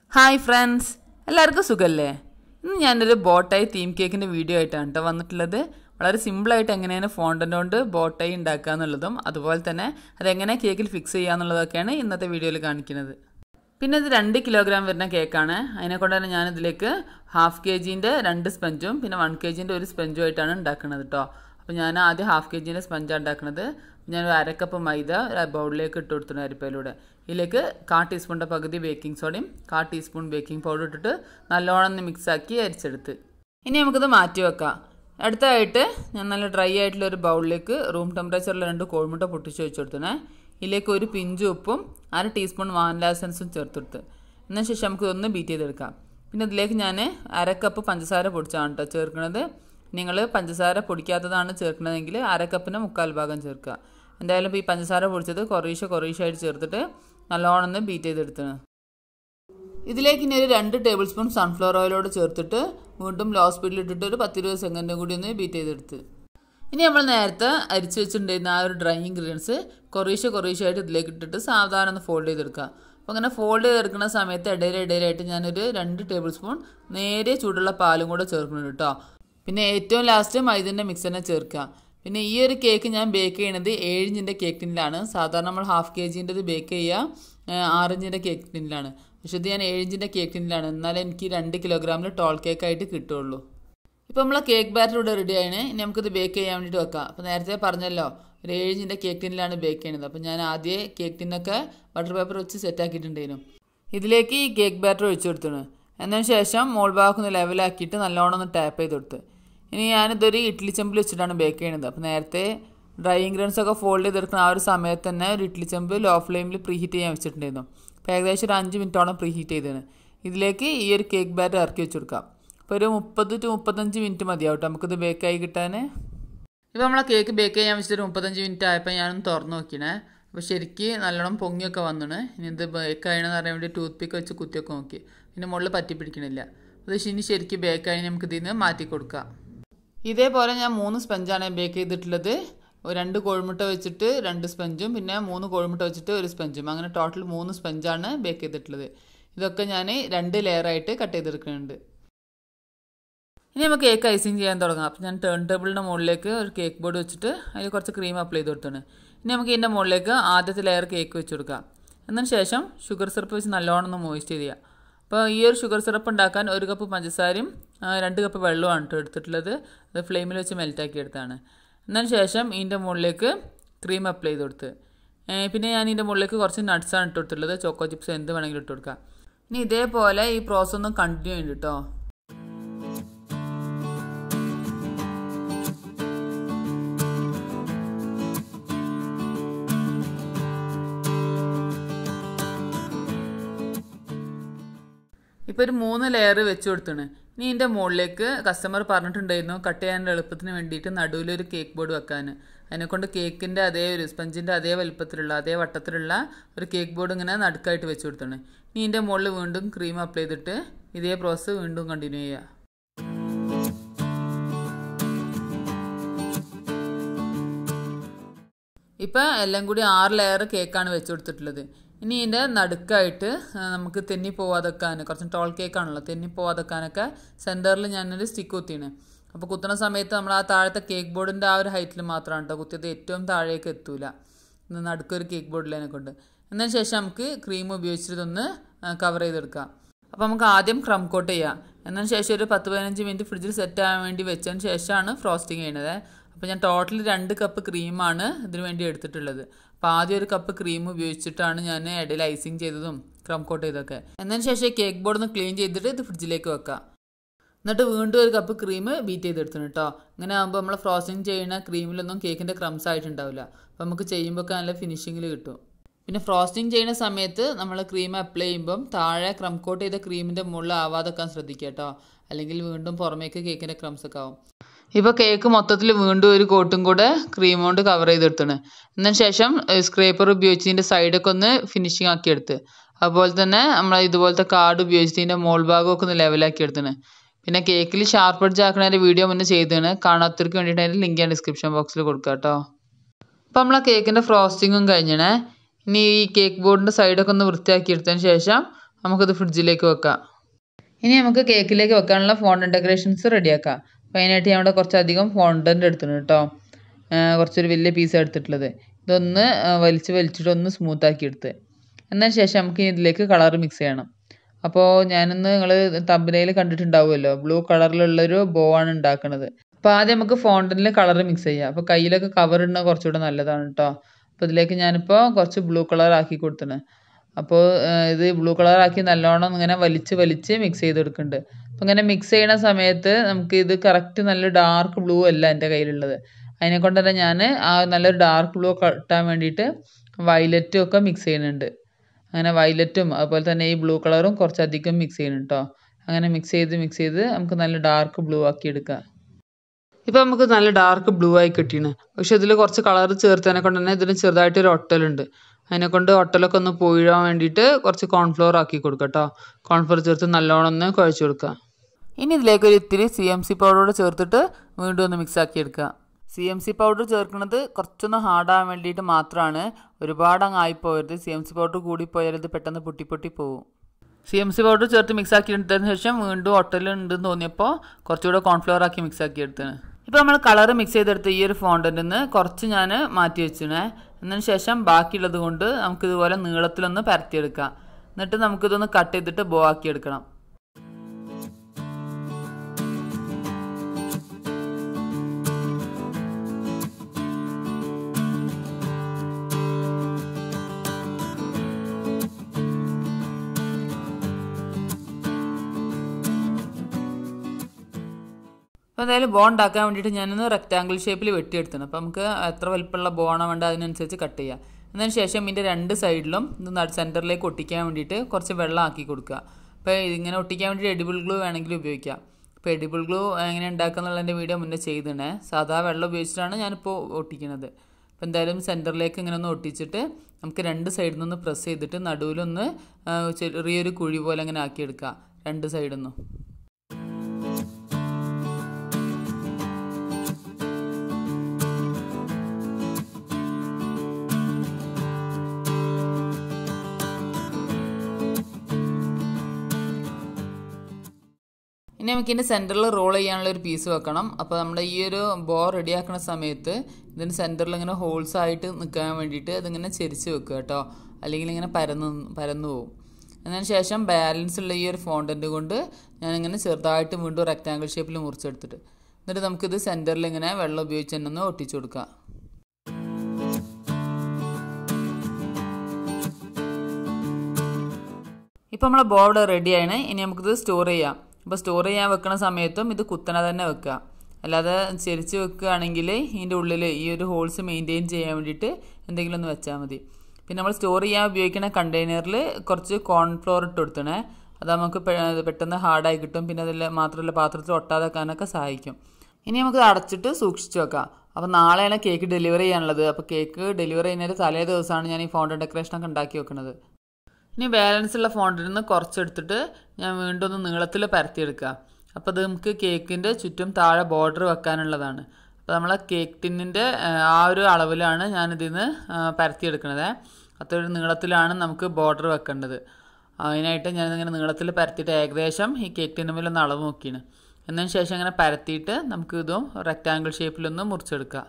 hi friends എല്ലാവർക്കും സുഖമല്ലേ ഇന്ന് ഞാനൊരു ബോട്ടായി തീം കേക്കിൻ്റെ വീഡിയോ ആയിട്ടാണ് കേട്ടോ വന്നിട്ടുള്ളത് വളരെ സിമ്പിളായിട്ട് എങ്ങനെയാണ് ഫോണ്ടൻ്റ് കൊണ്ട് ബോട്ടായി ഉണ്ടാക്കുക എന്നുള്ളതും അതുപോലെ തന്നെ അതെങ്ങനെ കേക്കിൽ ഫിക്സ് ചെയ്യുക എന്നുള്ളതൊക്കെയാണ് ഇന്നത്തെ വീഡിയോയിൽ കാണിക്കുന്നത് പിന്നെ ഇത് രണ്ട് കിലോഗ്രാം വരുന്ന കേക്കാണ് അതിനെ കൊണ്ട് തന്നെ ഞാനിതിലേക്ക് ഹാഫ് കെ ജീൻ്റെ രണ്ട് സ്പഞ്ചും പിന്നെ വൺ കെ ജീൻ്റെ ഒരു സ്പഞ്ചും ആയിട്ടാണ് ഉണ്ടാക്കുന്നത് കേട്ടോ അപ്പോൾ ഞാൻ ആദ്യം ഹാഫ് കെ ജീൻ്റെ സ്പഞ്ചാണ് ഉണ്ടാക്കുന്നത് ഞാൻ ഒരു അരക്കപ്പ് മൈദ ഒരു ബൗളിലേക്ക് ഇട്ട് കൊടുത്തിട്ടുണ്ട് അരിപ്പയിലൂടെ ഇതിലേക്ക് കാ ടീസ്പൂണിൻ്റെ പകുതി ബേക്കിംഗ് സോഡയും കാ ടീസ്പൂൺ ബേക്കിംഗ് പൗഡർ ഇട്ടിട്ട് നല്ലോണം ഒന്ന് മിക്സാക്കി അരിച്ചെടുത്ത് ഇനി നമുക്കിത് മാറ്റി വെക്കാം അടുത്തതായിട്ട് ഞാൻ നല്ല ഡ്രൈ ആയിട്ടുള്ള ഒരു ബൗളിലേക്ക് റൂം ടെമ്പറേച്ചറിൽ രണ്ട് കോഴിമുട്ട പൊട്ടിച്ച് വെച്ച് കൊടുത്തേ ഇതിലേക്ക് ഒരു പിഞ്ച് ഉപ്പും അര ടീസ്പൂൺ വാനില എസൻസും ചേർത്തെടുത്ത് എന്നതിന് ശേഷം നമുക്ക് ഇതൊന്ന് ബീറ്റ് ചെയ്തെടുക്കാം പിന്നെ ഇതിലേക്ക് ഞാൻ അര കപ്പ് പഞ്ചസാര പൊടിച്ചാണ് കേട്ടോ ചേർക്കുന്നത് നിങ്ങൾ പഞ്ചസാര പൊടിക്കാത്തതാണ് ചേർക്കുന്നതെങ്കിൽ അര കപ്പിന് മുക്കാൽ ഭാഗം ചേർക്കുക എന്തായാലും ഇപ്പോൾ ഈ പഞ്ചസാര പൊടിച്ചത് കുറേശ്ശെ കുറേശ്ശെ ആയിട്ട് ചേർത്തിട്ട് നല്ലോണം ഒന്ന് ബീറ്റ് ചെയ്തെടുത്തത് ഇതിലേക്ക് ഇനി ഒരു രണ്ട് ടേബിൾ സ്പൂൺ സൺഫ്ലവർ ഓയിലോട് ചേർത്തിട്ട് വീണ്ടും ലോ സ്പീഡിൽ ഇട്ടിട്ട് ഒരു പത്തിരുപത് സെക്കൻഡും കൂടി ഒന്ന് ബീറ്റ് ചെയ്തെടുത്ത് ഇനി നമ്മൾ നേരത്തെ അരിച്ചു വെച്ചിട്ടുണ്ടായിരുന്ന ആ ഒരു ഡ്രൈ ഇൻഗ്രീഡിയൻസ് കുറേശ്ശെ കുറേശ്ശെ ആയിട്ട് ഇതിലേക്ക് ഇട്ടിട്ട് സാവധാനം ഒന്ന് ഫോൾഡ് ചെയ്തെടുക്കുക അപ്പോൾ അങ്ങനെ ഫോൾഡ് ചെയ്തെടുക്കുന്ന സമയത്ത് ഇടയിൽ ഇടയിലായിട്ട് ഞാനൊരു രണ്ട് ടേബിൾ സ്പൂൺ നേരെ ചൂടുള്ള പാലും കൂടെ ചേർക്കുന്നുണ്ട് കേട്ടോ പിന്നെ ഏറ്റവും ലാസ്റ്റ് മൈദൻ്റെ മിക്സ് തന്നെ ചേർക്കുക പിന്നെ ഈ ഒരു കേക്ക് ഞാൻ ബേക്ക് ചെയ്യണത് ഏഴ് ഇഞ്ചിൻ്റെ കേക്ക് ടിന്നിലാണ് സാധാരണ നമ്മൾ ഹാഫ് കെ ജിൻ്റെ ബേക്ക് ചെയ്യുക ആറ് ഇഞ്ചിൻ്റെ കേക്ക് ടിന്നിലാണ് പക്ഷെ ഇത് ഞാൻ ഏഴ് ഇഞ്ചിൻ്റെ കേക്ക് ടിന്നിലാണ് എന്നാലേ എനിക്ക് രണ്ട് കിലോഗ്രാമിൽ ടോൾ കേക്ക് ആയിട്ട് കിട്ടുള്ളൂ ഇപ്പോൾ നമ്മൾ കേക്ക് ബാറ്റർ ഇവിടെ റെഡി ആയിന് ഇനി നമുക്കിത് ബേക്ക് ചെയ്യാൻ വേണ്ടിയിട്ട് വെക്കാം അപ്പോൾ നേരത്തെ പറഞ്ഞല്ലോ ഒരു ഏഴ് ഇഞ്ചിൻ്റെ കേക്ക് ടിന്നിലാണ് ബേക്ക് ചെയ്യുന്നത് അപ്പോൾ ഞാൻ ആദ്യം കേക്ക് ടിന്നൊക്കെ ബട്ടർ പേപ്പർ വെച്ച് സെറ്റ് ആക്കിയിട്ടുണ്ടായിരുന്നു ഇതിലേക്ക് ഈ കേക്ക് ബാറ്റർ ഒഴിച്ചു കൊടുത്തു എന്നതിന് ശേഷം മോൾ ഭാഗം ഒന്ന് ലെവലാക്കിയിട്ട് നല്ലോണം ഒന്ന് ടാപ്പ് ചെയ്ത് കൊടുത്ത് ഇനി ഞാനിതൊരു ഇഡ്ഡലി ചെമ്പിൽ വെച്ചിട്ടാണ് ബേക്ക് ചെയ്യുന്നത് അപ്പോൾ നേരത്തെ ഡ്രൈ ഇൻഗ്രീഡിയൻസ് ഒക്കെ ഫോൾഡ് ചെയ്തെടുക്കുന്ന ആ ഒരു സമയത്ത് തന്നെ ഒരു ഇഡ്ഡലി ചെമ്പ് ലോ ഫ്ലെയിമിൽ പ്രീ ഹീറ്റ് ചെയ്യാൻ വെച്ചിട്ടുണ്ടായിരുന്നു അപ്പോൾ ഏകദേശം ഒരു അഞ്ച് മിനിറ്റോളം പ്രീ ഹീറ്റ് ചെയ്തതാണ് ഇതിലേക്ക് ഈ ഒരു കേക്ക് ബാറ്റർ ഇറക്കി വെച്ച് കൊടുക്കാം അപ്പോൾ ഒരു മുപ്പത് ടു മുപ്പത്തഞ്ച് മിനിറ്റ് മതിയാവട്ടെ നമുക്കിത് ബേക്കായി കിട്ടാൻ ഇപ്പോൾ നമ്മളെ കേക്ക് ബേക്ക് ചെയ്യാൻ വെച്ചിട്ട് മുപ്പത്തഞ്ച് മിനിറ്റ് ആയപ്പോൾ ഞാനൊന്ന് തുറന്ന് നോക്കിണേ അപ്പോൾ ശരിക്ക് നല്ലോണം പൊങ്ങിയൊക്കെ വന്നിണ് ഇനി ഇത് ബേക്ക് ആയണമെന്ന് അറിയാൻ വേണ്ടി ടൂത്ത് പിക്ക് വെച്ച് കുത്തിയൊക്കെ നോക്കി പിന്നെ മുകളിൽ പറ്റി പിടിക്കണില്ല അത് ഇനി ശരിക്ക് ബേക്ക് ആയി നമുക്ക് ഇതിൽ നിന്ന് മാറ്റി കൊടുക്കാം ഇതേപോലെ ഞാൻ മൂന്ന് സ്പഞ്ചാണ് ബേക്ക് ചെയ്തിട്ടുള്ളത് രണ്ട് കോഴിമുട്ട വെച്ചിട്ട് രണ്ട് സ്പഞ്ചും പിന്നെ മൂന്ന് കോഴിമുട്ട വെച്ചിട്ട് ഒരു സ്പഞ്ചും അങ്ങനെ ടോട്ടൽ മൂന്ന് സ്പഞ്ചാണ് ബേക്ക് ചെയ്തിട്ടുള്ളത് ഇതൊക്കെ ഞാൻ രണ്ട് ലെയറായിട്ട് കട്ട് ചെയ്തെടുക്കുന്നുണ്ട് ഇനി നമുക്ക് കേക്ക് ഐസിങ് ചെയ്യാൻ തുടങ്ങാം അപ്പോൾ ഞാൻ ടേൺ ടേബിളിൻ്റെ മുകളിലേക്ക് ഒരു കേക്ക് ബോർഡ് വെച്ചിട്ട് അതിൽ കുറച്ച് ക്രീം അപ്ലൈ ചെയ്ത് കൊടുത്താണ് ഇനി നമുക്ക് ഇതിൻ്റെ മുകളിലേക്ക് ആദ്യത്തെ ലെയർ കേക്ക് വെച്ച് കൊടുക്കാം എന്നതിന് ശേഷം ഷുഗർ സിറപ്പ് വെച്ച് നല്ലോണം ഒന്ന് മോയിസ്റ്റ് ചെയ്യുക അപ്പോൾ ഈ ഒരു ഷുഗർ സിറപ്പ് ഉണ്ടാക്കാൻ ഒരു കപ്പ് പഞ്ചസാരയും രണ്ട് കപ്പ് വെള്ളമാണ് കേട്ടോ എടുത്തിട്ടുള്ളത് അത് ഫ്ലെയിമിൽ വെച്ച് മെൽറ്റാക്കി എടുത്താണ് എന്നതിന് ശേഷം ഇതിൻ്റെ മുകളിലേക്ക് ക്രീം അപ്ലൈ ചെയ്ത് കൊടുത്ത് പിന്നെ ഞാൻ ഇതിൻ്റെ മുകളിലേക്ക് കുറച്ച് നട്ട്സാണ് ഇട്ട് കൊടുത്തിട്ടുള്ളത് ചോക്കോ ചിപ്സ് എന്ത് വേണമെങ്കിലും ഇട്ട് കൊടുക്കാം ഇനി ഇതേപോലെ ഈ പ്രോസസ്സ് ഒന്ന് കണ്ടിന്യൂ ചെയ്യുന്നുണ്ട് കേട്ടോ ഇപ്പോൾ ഒരു മൂന്ന് ലെയർ വെച്ച് കൊടുത്താണ് ഇനി ഇതിൻ്റെ മുകളിലേക്ക് കസ്റ്റമർ പറഞ്ഞിട്ടുണ്ടായിരുന്നു കട്ട് ചെയ്യാൻ എളുപ്പത്തിന് വേണ്ടിയിട്ട് നടുവിലൊരു കേക്ക് ബോർഡ് വെക്കാൻ അതിനെക്കൊണ്ട് കേക്കിൻ്റെ അതേ ഒരു സ്പഞ്ചിൻ്റെ അതേ വലുപ്പത്തിലുള്ള അതേ വട്ടത്തിലുള്ള ഒരു കേക്ക് ബോർഡ് ഇങ്ങനെ നടുക്കായിട്ട് വെച്ച് കൊടുത്താണ് ഇനി ഇതിൻ്റെ മുകളിൽ വീണ്ടും ക്രീം അപ്ലൈ ചെയ്തിട്ട് ഇതേ പ്രോസസ്സ് വീണ്ടും കണ്ടിന്യൂ ചെയ്യുക ഇപ്പം എല്ലാം കൂടി ആറ് ലെയർ കേക്കാണ് വെച്ച് കൊടുത്തിട്ടുള്ളത് ഇനി ഇതിൻ്റെ നടുക്കായിട്ട് നമുക്ക് തെന്നി പോവാതെക്കാൻ കുറച്ച് ടോൾ കേക്കാണല്ലോ തെന്നി പോവാതെക്കാനൊക്കെ സെൻറ്ററിൽ ഞാനൊരു സ്റ്റിക്ക് കുത്തിയാണ് അപ്പോൾ കുത്തുന്ന സമയത്ത് നമ്മൾ ആ താഴത്തെ കേക്ക് ബോർഡിൻ്റെ ആ ഒരു ഹൈറ്റിൽ മാത്രമാണ് കേട്ടോ കുത്തിയത് ഏറ്റവും താഴേക്ക് എത്തൂല നടുക്കൊരു കേക്ക് ബോർഡിലേനെ കൊണ്ട് എന്നതിന് ശേഷം നമുക്ക് ക്രീം ഉപയോഗിച്ചിട്ടൊന്ന് കവർ ചെയ്തെടുക്കാം അപ്പോൾ നമുക്ക് ആദ്യം ക്രം കോട്ട് ചെയ്യാം എന്നതിന് ശേഷം ഒരു പത്ത് പതിനഞ്ച് മിനിറ്റ് ഫ്രിഡ്ജിൽ സെറ്റ് ആവാൻ വേണ്ടി വെച്ചതിന് ശേഷമാണ് ഫ്രോസ്റ്റിംഗ് ചെയ്യുന്നത് അപ്പോൾ ഞാൻ ടോട്ടൽ രണ്ട് കപ്പ് ക്രീമാണ് ഇതിനു വേണ്ടി എടുത്തിട്ടുള്ളത് അപ്പോൾ ആദ്യം ഒരു കപ്പ് ക്രീം ഉപയോഗിച്ചിട്ടാണ് ഞാൻ ഇടയിൽ ഐസിങ് ചെയ്തതും ക്രം കോട്ട് ചെയ്തൊക്കെ എന്നതിന് ശേഷം കേക്ക് ബോർഡ് ഒന്ന് ക്ലീൻ ചെയ്തിട്ട് ഇത് ഫ്രിഡ്ജിലേക്ക് വെക്കാം എന്നിട്ട് വീണ്ടും ഒരു കപ്പ് ക്രീം ബീറ്റ് ചെയ്തെടുത്തിന് കേട്ടോ ഇങ്ങനെ ആകുമ്പോൾ നമ്മൾ ഫ്രോസ്റ്റിംഗ് ചെയ്യുന്ന ക്രീമിലൊന്നും കേക്കിൻ്റെ ക്രംസ് ആയിട്ടുണ്ടാവില്ല അപ്പോൾ നമുക്ക് ചെയ്യുമ്പോൾ ഒക്കെ നല്ല ഫിനിഷിങ്ങിൽ കിട്ടും പിന്നെ ഫ്രോസ്റ്റിംഗ് ചെയ്യുന്ന സമയത്ത് നമ്മൾ ക്രീം അപ്ലൈ ചെയ്യുമ്പം താഴെ ക്രം കോട്ട് ചെയ്ത ക്രീമിൻ്റെ മുകളിൽ ആവാതെക്കാൻ ശ്രദ്ധിക്കുക കേട്ടോ അല്ലെങ്കിൽ വീണ്ടും പുറമേക്ക് കേക്കിൻ്റെ ക്രംസ് ഒക്കെ ആവും ഇപ്പോൾ കേക്ക് മൊത്തത്തിൽ വീണ്ടും ഒരു കോട്ടും കൂടെ ക്രീം കൊണ്ട് കവർ ചെയ്തെടുത്താണ് എന്നതിന് ശേഷം സ്ക്രേപ്പർ ഉപയോഗിച്ച് ഇതിൻ്റെ സൈഡൊക്കെ ഒന്ന് ഫിനിഷിങ് ആക്കി എടുത്ത് അതുപോലെ തന്നെ നമ്മൾ ഇതുപോലത്തെ കാർഡ് ഉപയോഗിച്ച് ഇതിൻ്റെ മോൾ ഭാഗമൊക്കെ ഒന്ന് ലെവലാക്കി എടുത്താണ് പിന്നെ കേക്കിൽ ഷാർപ്പ് എഡ്ജ് ആക്കുന്നതിൻ്റെ വീഡിയോ മുന്നേ ചെയ്തതാണ് കാണാത്തവർക്ക് വേണ്ടിയിട്ട് അതിൻ്റെ ലിങ്ക് ഞാൻ ഡിസ്ക്രിപ്ഷൻ ബോക്സിൽ കൊടുക്കാം കേട്ടോ അപ്പോൾ നമ്മൾ ആ കേക്കിൻ്റെ ഫ്രോസ്റ്റിങ്ങും കഴിഞ്ഞണേ ഇനി ഈ കേക്ക് ബോർഡിൻ്റെ സൈഡൊക്കെ ഒന്ന് വൃത്തിയാക്കി എടുത്തതിന് ശേഷം നമുക്കത് ഫ്രിഡ്ജിലേക്ക് വെക്കാം ഇനി നമുക്ക് കേക്കിലേക്ക് വെക്കാനുള്ള ഫോണ്ടൻ ഡെക്കറേഷൻസ് റെഡിയാക്കാം അപ്പോൾ അതിനായിട്ട് ഞാൻ ഇവിടെ കുറച്ചധികം ഫോണ്ടൻ്റ് എടുത്തിട്ടുണ്ട് കേട്ടോ കുറച്ചൊരു വലിയ പീസ് എടുത്തിട്ടുള്ളത് ഇതൊന്ന് വലിച്ച് വലിച്ചിട്ട് ഒന്ന് സ്മൂത്താക്കി എടുത്ത് എന്നതിന് ശേഷം നമുക്ക് ഇതിലേക്ക് കളർ മിക്സ് ചെയ്യണം അപ്പോൾ ഞാനിന്ന് നിങ്ങൾ തമ്പനയിൽ കണ്ടിട്ടുണ്ടാവുമല്ലോ ബ്ലൂ കളറിലുള്ളൊരു ബോ ആണ് ഉണ്ടാക്കുന്നത് അപ്പോൾ ആദ്യം നമുക്ക് ഫോണ്ടനിൽ കളർ മിക്സ് ചെയ്യാം അപ്പോൾ കയ്യിലൊക്കെ കവർ ഇടുന്നത് കുറച്ചുകൂടെ നല്ലതാണ് കേട്ടോ അപ്പോൾ ഇതിലേക്ക് ഞാനിപ്പോൾ കുറച്ച് ബ്ലൂ കളർ ആക്കി കൊടുത്തിന് അപ്പോൾ ഇത് ബ്ലൂ കളർ ആക്കി നല്ലോണം ഇങ്ങനെ വലിച്ച് വലിച്ച് മിക്സ് ചെയ്ത് കൊടുക്കുന്നുണ്ട് അപ്പോൾ ഇങ്ങനെ മിക്സ് ചെയ്യണ സമയത്ത് നമുക്ക് ഇത് കറക്റ്റ് നല്ല ഡാർക്ക് ബ്ലൂ അല്ല എൻ്റെ കയ്യിലുള്ളത് അതിനെ കൊണ്ട് തന്നെ ഞാൻ ആ നല്ലൊരു ഡാർക്ക് ബ്ലൂ കിട്ടാൻ വേണ്ടിയിട്ട് വയലറ്റും ഒക്കെ മിക്സ് ചെയ്യുന്നുണ്ട് അങ്ങനെ വയലറ്റും അതുപോലെ തന്നെ ഈ ബ്ലൂ കളറും കുറച്ചധികം മിക്സ് ചെയ്യുന്നുണ്ട് കേട്ടോ അങ്ങനെ മിക്സ് ചെയ്ത് മിക്സ് ചെയ്ത് നമുക്ക് നല്ല ഡാർക്ക് ബ്ലൂ ആക്കി എടുക്കാം ഇപ്പോൾ നമുക്ക് നല്ല ഡാർക്ക് ബ്ലൂ ആയി കിട്ടിയാണ് പക്ഷെ ഇതിൽ കുറച്ച് കളർ ചേർത്തതിനെ കൊണ്ട് തന്നെ ഇതിന് ചെറുതായിട്ടൊരു ഒട്ടലുണ്ട് അതിനെ കൊണ്ട് ഒട്ടലൊക്കെ ഒന്ന് പോയിടാൻ വേണ്ടിയിട്ട് കുറച്ച് കോൺഫ്ലോർ ആക്കി കൊടുക്കുക കേട്ടോ കോൺഫ്ലോർ ചേർത്ത് നല്ലോണം ഒന്ന് കുഴച്ച് കൊടുക്കുക ഇനി ഇതിലേക്ക് ഒരു ഇത്തിരി സി എം സി പൗഡർ ചേർത്തിട്ട് വീണ്ടും ഒന്ന് മിക്സ് ആക്കി എടുക്കുക സി എം സി പൗഡർ ചേർക്കുന്നത് കുറച്ചൊന്ന് ഹാർഡാകാൻ വേണ്ടിയിട്ട് മാത്രമാണ് ഒരുപാട് അങ്ങ് ആയിപ്പോയത് സി എം സി പൗഡർ കൂടിപ്പോയാൽ ഇത് പെട്ടെന്ന് പൊട്ടി പൊട്ടി പോകും സി എം സി പൗഡർ ചേർത്ത് മിക്സ് ആക്കി എടുത്തതിന് ശേഷം വീണ്ടും ഒട്ടലുണ്ടെന്ന് തോന്നിയപ്പോൾ കുറച്ചുകൂടെ കോൺഫ്ലവർ ആക്കി മിക്സ് ആക്കി എടുത്തത് ഇപ്പോൾ നമ്മൾ കളർ മിക്സ് ചെയ്തെടുത്ത ഈ ഒരു ഫോണ്ടൻ്റിൽ നിന്ന് കുറച്ച് ഞാൻ മാറ്റി വെച്ചിനെ എന്നതിന് ശേഷം ബാക്കിയുള്ളത് കൊണ്ട് നമുക്ക് ഇതുപോലെ നീളത്തിലൊന്ന് പരത്തിയെടുക്കാം എന്നിട്ട് നമുക്കിതൊന്ന് കട്ട് ചെയ്തിട്ട് ബോ ആക്കി എടുക്കണം അപ്പോൾ എന്തായാലും ബോ ഉണ്ടാക്കാൻ വേണ്ടിയിട്ട് ഞാനൊന്ന് റെക്റ്റാങ്കിൾ ഷേപ്പിൽ വെട്ടിയെടുത്തത് അപ്പോൾ നമുക്ക് എത്ര വലിപ്പമുള്ള ബോ ആണോ വേണ്ട അതിനനുസരിച്ച് കട്ട് ചെയ്യാം അതിന് ശേഷം ഇതിൻ്റെ രണ്ട് സൈഡിലും ഇത് സെൻറ്ററിലേക്ക് ഒട്ടിക്കാൻ വേണ്ടിയിട്ട് കുറച്ച് വെള്ളം ആക്കി കൊടുക്കുക അപ്പോൾ ഇതിങ്ങനെ ഒട്ടിക്കാൻ വേണ്ടി എഡിബിൾ ഗ്ലൂ വേണമെങ്കിൽ ഉപയോഗിക്കാം അപ്പോൾ എഡിബിൾ ഗ്ലൂ എങ്ങനെ ഉണ്ടാക്കുക എന്നുള്ളതിൻ്റെ വീഡിയോ മുന്നേ ചെയ്തിടണേ സാധാ വെള്ളം ഉപയോഗിച്ചിട്ടാണ് ഞാനിപ്പോൾ ഒട്ടിക്കുന്നത് അപ്പോൾ എന്തായാലും സെൻറ്ററിലേക്ക് ഇങ്ങനെ ഒന്ന് ഒട്ടിച്ചിട്ട് നമുക്ക് രണ്ട് സൈഡിൽ നിന്ന് പ്രസ് ചെയ്തിട്ട് നടുവിലൊന്ന് ചെറിയൊരു കുഴി പോലെ അങ്ങനെ ആക്കിയെടുക്കുക രണ്ട് സൈഡിൽ നിന്നും ഇനി നമുക്ക് ഇതിൻ്റെ സെൻറ്ററിൽ റോൾ ചെയ്യാനുള്ള ഒരു പീസ് വെക്കണം അപ്പോൾ നമ്മുടെ ഈ ഒരു ബോ റെഡിയാക്കുന്ന സമയത്ത് ഇതിന് സെൻറ്ററിൽ ഇങ്ങനെ ഹോൾസ് ആയിട്ട് നിൽക്കാൻ വേണ്ടിയിട്ട് അതിങ്ങനെ ചെരിച്ച് വെക്കുക കേട്ടോ അല്ലെങ്കിൽ ഇങ്ങനെ പരന്ന് പരന്നു പോകും അതിന് ശേഷം ബാലൻസ് ഉള്ള ഈ ഒരു ഫോണ്ടൻ്റ് കൊണ്ട് ഞാനിങ്ങനെ ചെറുതായിട്ട് വീണ്ടും റെക്റ്റാങ്കിൾ ഷേപ്പിൽ മുറിച്ചെടുത്തിട്ട് എന്നിട്ട് നമുക്കിത് സെൻറ്ററിൽ ഇങ്ങനെ വെള്ളം ഉപയോഗിച്ച് തന്നെ ഒന്ന് ഒട്ടിച്ചു കൊടുക്കാം ഇപ്പോൾ നമ്മളെ ബോർഡ് റെഡിയാണ് ഇനി നമുക്കിത് സ്റ്റോർ ചെയ്യാം അപ്പോൾ സ്റ്റോർ ചെയ്യാൻ വെക്കുന്ന സമയത്തും ഇത് കുത്തനെ തന്നെ വെക്കുക അല്ലാതെ ചെരിച്ച് വെക്കുകയാണെങ്കിൽ ഇതിൻ്റെ ഉള്ളിൽ ഈ ഒരു ഹോൾസ് മെയിൻറ്റെയിൻ ചെയ്യാൻ വേണ്ടിയിട്ട് എന്തെങ്കിലും ഒന്ന് വെച്ചാൽ മതി പിന്നെ നമ്മൾ സ്റ്റോർ ചെയ്യാൻ ഉപയോഗിക്കുന്ന കണ്ടെയ്നറിൽ കുറച്ച് കോൺഫ്ലോർ ഇട്ട് കൊടുത്തണേ അത് നമുക്ക് പെട്ടെന്ന് ഹാർഡായി കിട്ടും പിന്നെ അതിൽ മാത്രമല്ല പാത്രത്തിൽ ഒട്ടാതെ വെക്കാനൊക്കെ സഹായിക്കും ഇനി നമുക്ക് അടച്ചിട്ട് സൂക്ഷിച്ച് വെക്കാം അപ്പോൾ നാളെയാണ് കേക്ക് ഡെലിവറി ചെയ്യാനുള്ളത് അപ്പോൾ കേക്ക് ഡെലിവറി ചെയ്യുന്നതിന് തലേ ദിവസമാണ് ഞാൻ ഈ ഫൗണ്ടൻ ഡെക്കറേഷനൊക്കെ ഉണ്ടാക്കി വെക്കുന്നത് ഇനി ബാലൻസ് ഉള്ള ഫോണ്ടിൽ നിന്ന് കുറച്ചെടുത്തിട്ട് ഞാൻ വീണ്ടും ഒന്ന് നീളത്തിൽ പരത്തിയെടുക്കുക അപ്പോൾ അത് നമുക്ക് കേക്കിൻ്റെ ചുറ്റും താഴെ ബോർഡർ വെക്കാനുള്ളതാണ് അപ്പോൾ നമ്മളെ കേക്ക് ടിന്നിൻ്റെ ആ ഒരു അളവിലാണ് ഞാനിതിൽ നിന്ന് പരത്തിയെടുക്കുന്നത് അത്ര ഒരു നീളത്തിലാണ് നമുക്ക് ബോർഡർ വെക്കേണ്ടത് അതിനായിട്ട് ഞാനിങ്ങനെ നീളത്തിൽ പരത്തിയിട്ട് ഏകദേശം ഈ കേക്ക് ടിന്നുമ്മിൽ ഒന്ന് അളവ് നോക്കിയാണ് എന്നതിന് ശേഷം ഇങ്ങനെ പരത്തിയിട്ട് നമുക്ക് ഇതും റെക്റ്റാങ്കിൾ ഷേപ്പിലൊന്ന് മുറിച്ചെടുക്കുക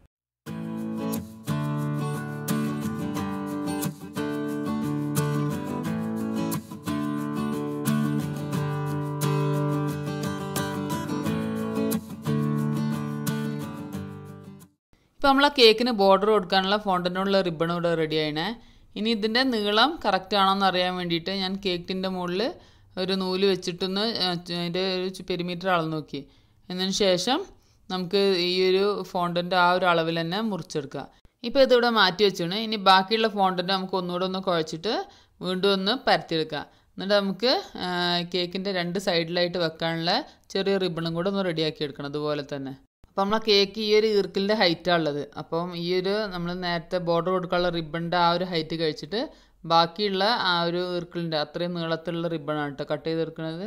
ഇപ്പോൾ നമ്മൾ ആ കേക്കിന് ബോർഡർ കൊടുക്കാനുള്ള ഫോണ്ടനുള്ള റിബൺ ഇവിടെ റെഡി ആയിണേ ഇനി ഇതിൻ്റെ നീളം കറക്റ്റ് ആണോ എന്ന് അറിയാൻ വേണ്ടിയിട്ട് ഞാൻ കേക്കിൻ്റെ മുകളിൽ ഒരു നൂല് വെച്ചിട്ടൊന്ന് അതിൻ്റെ ഒരു പെരിമീറ്റർ അളന്ന് നോക്കി എന്നതിന് ശേഷം നമുക്ക് ഈ ഒരു ഫോണ്ടൻ്റെ ആ ഒരു അളവിൽ തന്നെ മുറിച്ചെടുക്കുക ഇപ്പോൾ ഇതിവിടെ മാറ്റി വെച്ചാണ് ഇനി ബാക്കിയുള്ള ഫോണ്ടൻ്റ് നമുക്ക് ഒന്നുകൂടെ ഒന്ന് കുഴച്ചിട്ട് വീണ്ടും ഒന്ന് പരത്തിയെടുക്കുക എന്നിട്ട് നമുക്ക് കേക്കിൻ്റെ രണ്ട് സൈഡിലായിട്ട് വെക്കാനുള്ള ചെറിയ റിബണും കൂടെ ഒന്ന് റെഡിയാക്കി എടുക്കണം അതുപോലെ തന്നെ അപ്പം നമ്മളെ കേക്ക് ഈ ഒരു ഈർക്കിലിൻ്റെ ഹൈറ്റാണ് ഉള്ളത് അപ്പം ഈ ഒരു നമ്മൾ നേരത്തെ ബോർഡർ കൊടുക്കാനുള്ള റിബണിൻ്റെ ആ ഒരു ഹൈറ്റ് കഴിച്ചിട്ട് ബാക്കിയുള്ള ആ ഒരു ഈർക്കിലിൻ്റെ അത്രയും നീളത്തിലുള്ള റിബണാണ് കേട്ടോ കട്ട് ചെയ്തെടുക്കുന്നത്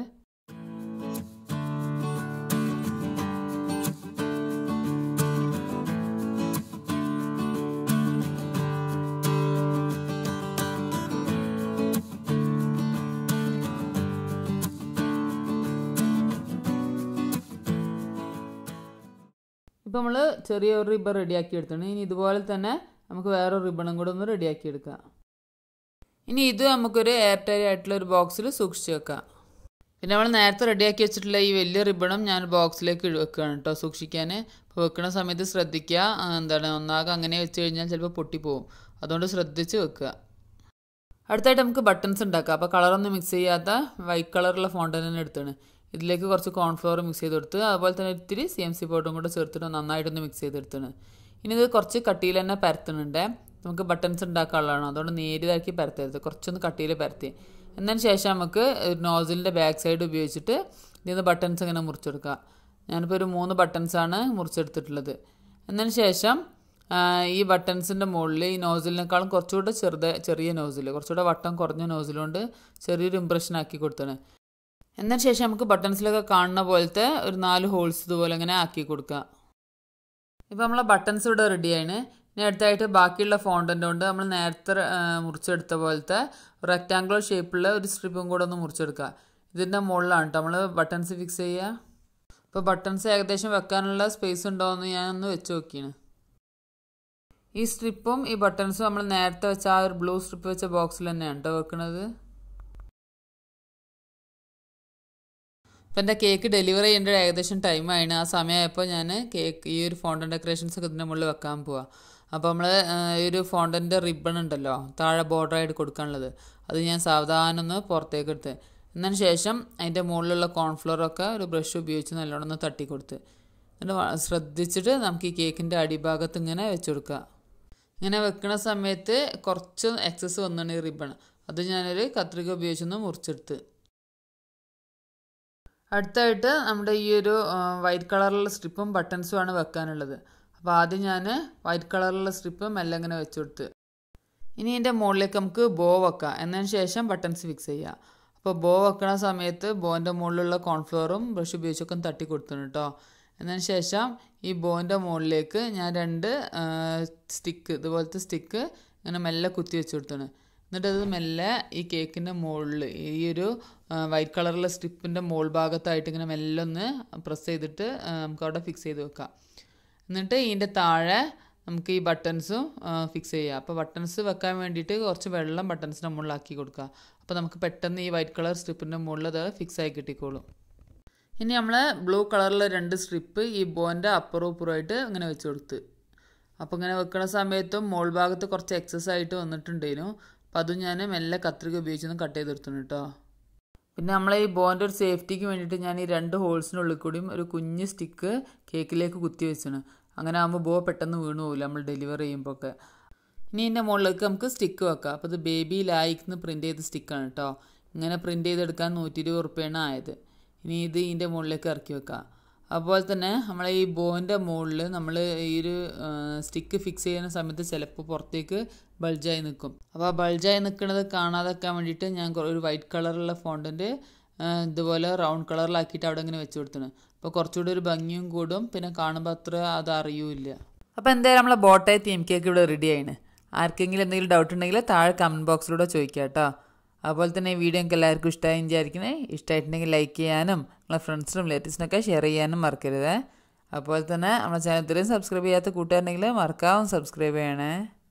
ഇപ്പോൾ നമ്മൾ ചെറിയ ഒരു റിബൺ റെഡിയാക്കി എടുത്തിട്ടുണ്ട് ഇനി ഇതുപോലെ തന്നെ നമുക്ക് വേറെ റിബണും കൂടെ ഒന്ന് റെഡിയാക്കി എടുക്കാം ഇനി ഇത് നമുക്കൊരു എയർ ടൈറ്റ് ആയിട്ടുള്ള ഒരു ബോക്സിൽ സൂക്ഷിച്ച് വെക്കാം പിന്നെ നമ്മൾ നേരത്തെ റെഡിയാക്കി വെച്ചിട്ടുള്ള ഈ വലിയ റിബണും ഞാൻ ബോക്സിലേക്ക് വെക്കുകയാണ് കേട്ടോ സൂക്ഷിക്കാൻ അപ്പോൾ വെക്കുന്ന സമയത്ത് ശ്രദ്ധിക്കുക ആ, എന്താണ് ഒന്നാകെ അങ്ങനെ വെച്ച് കഴിഞ്ഞാൽ ചിലപ്പോൾ പൊട്ടിപ്പോവും അതുകൊണ്ട് ശ്രദ്ധിച്ച് വെക്കുക അടുത്തായിട്ട് നമുക്ക് ബട്ടൺസ് ഉണ്ടാക്കാം അപ്പോൾ കളറൊന്നും മിക്സ് ചെയ്യാത്ത വൈറ്റ് കളറുള്ള ഫോണ്ടൻ തന്നെ എടുത്താണ് ഇതിലേക്ക് കുറച്ച് കോൺഫ്ലവർ മിക്സ് ചെയ്ത് കൊടുത്ത് അതുപോലെ തന്നെ ഇത്തിരി സി എം സി പൗഡറും കൂടെ ചേർത്തിട്ട് നന്നായിട്ടൊന്ന് മിക്സ് ചെയ്തെടുത്താണ് ഇനി ഇത് കുറച്ച് കട്ടിയിൽ തന്നെ പരത്തുന്നുണ്ട് നമുക്ക് ബട്ടൺസ് ഉണ്ടാക്കാനുള്ളതാണ് അതുകൊണ്ട് നേരിയതാക്കി പരത്തരുത് കുറച്ചൊന്ന് കട്ടിയിൽ പരത്തി എന്നതിന് ശേഷം നമുക്ക് നോസിലിൻ്റെ ബാക്ക് സൈഡ് ഉപയോഗിച്ചിട്ട് ഇതിൽ നിന്ന് ബട്ടൺസ് ഇങ്ങനെ മുറിച്ചെടുക്കുക ഞാനിപ്പോൾ ഒരു മൂന്ന് ബട്ടൺസാണ് മുറിച്ചെടുത്തിട്ടുള്ളത് എന്നതിന് ശേഷം ആ, ഈ ബട്ടൺസിൻ്റെ മുകളിൽ ഈ നോസിലിനേക്കാളും കുറച്ചുകൂടെ ചെറുത് ചെറിയ നോസിൽ കുറച്ചുകൂടെ വട്ടം കുറഞ്ഞ നോസിൽ കൊണ്ട് ചെറിയൊരു ഇമ്പ്രഷൻ ആക്കി കൊടുത്താണ് എന്നതിന് ശേഷം നമുക്ക് ബട്ടൺസിലൊക്കെ കാണുന്ന പോലത്തെ ഒരു നാല് ഹോൾസ് ഇതുപോലെ ഇങ്ങനെ ആക്കി കൊടുക്കുക ഇപ്പോൾ നമ്മളെ ബട്ടൺസ് ഇവിടെ റെഡിയാണ് ഇനി അടുത്തായിട്ട് ബാക്കിയുള്ള ഫോണ്ടൻ്റ് കൊണ്ട് നമ്മൾ നേരത്തെ ആ, മുറിച്ചെടുത്ത പോലത്തെ റെക്റ്റാങ്കുലർ ഷേപ്പിലുള്ള ഒരു സ്ട്രിപ്പും കൂടെ ഒന്ന് മുറിച്ചെടുക്കുക ഇതിൻ്റെ മുകളിലാണ് കേട്ടോ നമ്മൾ ബട്ടൺസ് ഫിക്സ് ചെയ്യുക ഇപ്പോൾ ബട്ടൺസ് ഏകദേശം വെക്കാനുള്ള സ്പേസ് ഉണ്ടോ എന്ന് ഞാനൊന്ന് വെച്ച് നോക്കിയാണ് ഈ സ്ട്രിപ്പും ഈ ബട്ടൺസും നമ്മൾ നേരത്തെ വെച്ച ആ ഒരു ബ്ലൂ സ്ട്രിപ്പ് വെച്ച ബോക്സിൽ തന്നെയാണ് കേട്ടോ വെക്കുന്നത് ഇപ്പം എൻ്റെ കേക്ക് ഡെലിവറി ചെയ്യേണ്ട ഏകദേശം ടൈം ആയിന് ആ സമയമായപ്പോൾ ഞാൻ കേക്ക് ഈ ഒരു ഫോണ്ടൻ ഡെക്കറേഷൻസ് ഒക്കെ ഇതിൻ്റെ മുകളിൽ വെക്കാൻ പോവാം അപ്പോൾ നമ്മൾ ഈ ഒരു ഫോണ്ടൻ്റെ റിബൺ ഉണ്ടല്ലോ താഴെ ബോർഡറായിട്ട് കൊടുക്കാനുള്ളത് അത് ഞാൻ സാവധാനം ഒന്ന് പുറത്തേക്ക് എടുത്ത് എന്നതിന് ശേഷം അതിൻ്റെ മുകളിലുള്ള കോൺഫ്ലോറൊക്കെ ഒരു ബ്രഷ് ഉപയോഗിച്ച് നല്ലോണം ഒന്ന് തട്ടി കൊടുത്ത് എന്നിട്ട് വ- ശ്രദ്ധിച്ചിട്ട് നമുക്ക് ഈ കേക്കിൻ്റെ അടിഭാഗത്ത് ഇങ്ങനെ വെച്ച് കൊടുക്കുക ഇങ്ങനെ വെക്കുന്ന സമയത്ത് കുറച്ച് എക്സസ് വന്നാണ് ഈ റിബൺ അത് ഞാനൊരു കത്രിക ഉപയോഗിച്ചൊന്ന് മുറിച്ചെടുത്ത് അടുത്തായിട്ട് നമ്മുടെ ഈ ഒരു വൈറ്റ് കളറിലുള്ള സ്ട്രിപ്പും ബട്ടൺസും ആണ് വെക്കാനുള്ളത് അപ്പോൾ ആദ്യം ഞാൻ വൈറ്റ് കളറിലുള്ള സ്ട്രിപ്പ് മെല്ലെ ഇങ്ങനെ വെച്ച് കൊടുത്ത് ഇനി ഇതിൻ്റെ മുകളിലേക്ക് നമുക്ക് ബോ വെക്കാം എന്നതിന് ശേഷം ബട്ടൺസ് ഫിക്സ് ചെയ്യാം അപ്പോൾ ബോ വെക്കണ സമയത്ത് ബോൻ്റെ മുകളിലുള്ള കോൺഫ്ലവറും ബ്രഷ് ഉപയോഗിച്ചൊക്കെ ഒന്ന് തട്ടി കൊടുത്തിട്ടുണ്ട് കേട്ടോ എന്നതിന് ശേഷം ഈ ബോൻ്റെ മുകളിലേക്ക് ഞാൻ രണ്ട് സ്റ്റിക്ക് ഇതുപോലത്തെ സ്റ്റിക്ക് ഇങ്ങനെ മെല്ലെ കുത്തി വെച്ച് കൊടുത്താണ് എന്നിട്ട് അത് മെല്ലെ ഈ കേക്കിൻ്റെ മുകളിൽ ഈ ഒരു വൈറ്റ് കളറുള്ള സ്ട്രിപ്പിൻ്റെ മുകൾ ഭാഗത്തായിട്ട് ഇങ്ങനെ മെല്ലെ ഒന്ന് പ്രസ് ചെയ്തിട്ട് ആ, നമുക്ക് അവിടെ ഫിക്സ് ചെയ്ത് വെക്കാം എന്നിട്ട് ഇതിൻ്റെ താഴെ നമുക്ക് ഈ ബട്ടൺസും ഫിക്സ് ചെയ്യാം അപ്പോൾ ബട്ടൺസ് വെക്കാൻ വേണ്ടിയിട്ട് കുറച്ച് വെള്ളം ബട്ടൺസിൻ്റെ മുകളിലാക്കി കൊടുക്കുക അപ്പോൾ നമുക്ക് പെട്ടെന്ന് ഈ വൈറ്റ് കളർ സ്ട്രിപ്പിൻ്റെ മുകളിൽ അത് ഫിക്സ് ആയി കിട്ടിക്കോളും ഇനി നമ്മൾ ബ്ലൂ കളറിലെ രണ്ട് സ്ട്രിപ്പ് ഈ ബോൻ്റെ അപ്പുറവും ഇപ്പുറമായിട്ട് ഇങ്ങനെ വെച്ച് കൊടുത്ത് അപ്പോൾ ഇങ്ങനെ വെക്കുന്ന സമയത്തും മോൾ ഭാഗത്ത് കുറച്ച് എക്സസ് ആയിട്ട് വന്നിട്ടുണ്ടേനു അപ്പോൾ അതും ഞാൻ മെല്ലെ കത്രിക ഉപയോഗിച്ചൊന്ന് കട്ട് ചെയ്തെടുത്തുന്നു കേട്ടോ പിന്നെ നമ്മളെ ഈ ബോൻ്റെ ഒരു സേഫ്റ്റിക്ക് വേണ്ടിയിട്ട് ഞാൻ ഈ രണ്ട് ഹോൾസിനുള്ളിൽ കൂടിയും ഒരു കുഞ്ഞ് സ്റ്റിക്ക് കേക്കിലേക്ക് കുത്തി വെച്ചാണ് അങ്ങനെ ആകുമ്പോൾ ബോ പെട്ടെന്ന് വീണു പോകില്ല നമ്മൾ ഡെലിവറി ചെയ്യുമ്പോൾ ഒക്കെ ഇനി ഇതിൻ്റെ മുകളിലേക്ക് നമുക്ക് സ്റ്റിക്ക് വെക്കാം അപ്പോൾ ഇത് ബേബി ലായിക്ക് പ്രിൻറ്റ് ചെയ്ത സ്റ്റിക്കാണ് കേട്ടോ ഇങ്ങനെ പ്രിൻറ്റ് ചെയ്തെടുക്കാൻ നൂറ്റി ഇരുപത് ഉറുപ്പ്യാണ് ആയത് ഇനി ഇത് ഇതിൻ്റെ മുകളിലേക്ക് ഇറക്കി വെക്കാം അതുപോലെ തന്നെ നമ്മളെ ഈ ബോൻ്റെ മുകളിൽ നമ്മൾ ഈ ഒരു സ്റ്റിക്ക് ഫിക്സ് ചെയ്യുന്ന സമയത്ത് ചിലപ്പോൾ പുറത്തേക്ക് ബൾജായി നിൽക്കും അപ്പോൾ ആ ബൾജായി നിൽക്കുന്നത് കാണാതെക്കാൻ വേണ്ടിയിട്ട് ഞാൻ കുറ- ഒരു വൈറ്റ് കളറുള്ള ഫോണ്ടിൻ്റെ ഇതുപോലെ റൗണ്ട് കളറിലാക്കിയിട്ട് അവിടെ ഇങ്ങനെ വെച്ച് കൊടുത്തത് അപ്പോൾ കുറച്ചുകൂടി ഒരു ഭംഗിയും കൂടും പിന്നെ കാണുമ്പോൾ അത്ര അത് അറിയൂല അപ്പോൾ എന്തായാലും നമ്മളെ ബോട്ടായി തീം കേക്ക് ഇവിടെ റെഡി ആയിന് ആർക്കെങ്കിലും എന്തെങ്കിലും ഡൗട്ട് ഉണ്ടെങ്കിൽ താഴെ കമൻറ്റ് ബോക്സിലൂടെ ചോദിക്കാം കേട്ടോ അതുപോലെ തന്നെ ഈ വീഡിയോ നിങ്ങൾക്ക് എല്ലാവർക്കും ഇഷ്ടമായി വിചാരിക്കണേ ഇഷ്ടമായിട്ടുണ്ടെങ്കിൽ ലൈക്ക് ചെയ്യാനും നിങ്ങളെ ഫ്രണ്ട്സിനും റിലേറ്റീവ്സിനൊക്കെ ഷെയർ ചെയ്യാനും മറക്കരുത് അതുപോലെ തന്നെ നമ്മുടെ ചാനൽ ഇത്രയും സബ്സ്ക്രൈബ് ചെയ്യാത്ത കൂട്ടുകാരുണ്ടെങ്കിൽ മറക്കാവും സബ്സ്ക്രൈബ് ചെയ്യണേ